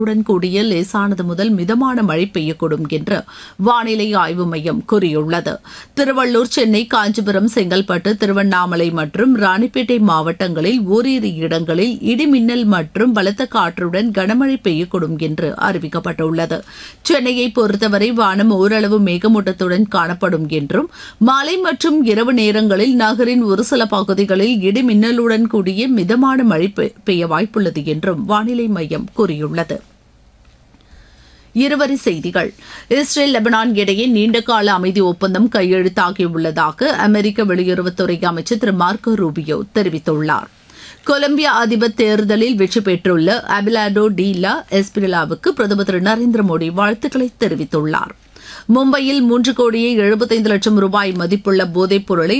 உடன் கூடிய லேசானது முதல் மிதமான மழை பெய்யக்கூடும் என்று வானிலை ஆய்வு மையம் கூறியுள்ளது திருவள்ளூர் சென்னை காஞ்சிபுரம் செங்கல்பட்டு திருவண்ணாமலை மற்றும் ராணிப்பேட்டை மாவட்டங்களில் ஓரிரு இடங்களில் இடிமின்னல் மற்றும் பலத்த காற்றுடன் கனமழை பெய்யக்கூடும் என்று அறிவிக்கப்பட்டுள்ளது சென்னையை பொறுத்தவரை வானம் ஓரளவு மேகமூட்டத்துடன் காணப்படும் என்றும் மாலை மற்றும் இரவு நேரங்களில் நகரின் ஒரு சில பகுதிகளில் இடிமின்னலுடன் கூடிய மிதமான மழை பெ- பெய்ய வாய்ப்புள்ளது என்றும் வானிலை மையம் கூறியுள்ளது இருவரி செய்திகள் இஸ்ரேல் லெபனான் இடையே நீண்டகால அமைதி ஒப்பந்தம் கையெழுத்தாகியுள்ளதாக அமெரிக்க வெளியுறவுத்துறை அமைச்சர் திரு மார்க்கோ ரூபியோ தெரிவித்துள்ளார் கொலம்பியா அதிபர் தேர்தலில் வெற்றி பெற்றுள்ள அபிலாடோ டி லா எஸ்பிரிலாவுக்கு பிரதமர் திரு நரேந்திர மோடி வாழ்த்துக்களை தெரிவித்துள்ளார் மும்பையில் மூன்று கோடியே எழுபத்தைந்து லட்சம் ரூபாய் மதிப்புள்ள போதைப் பொருளை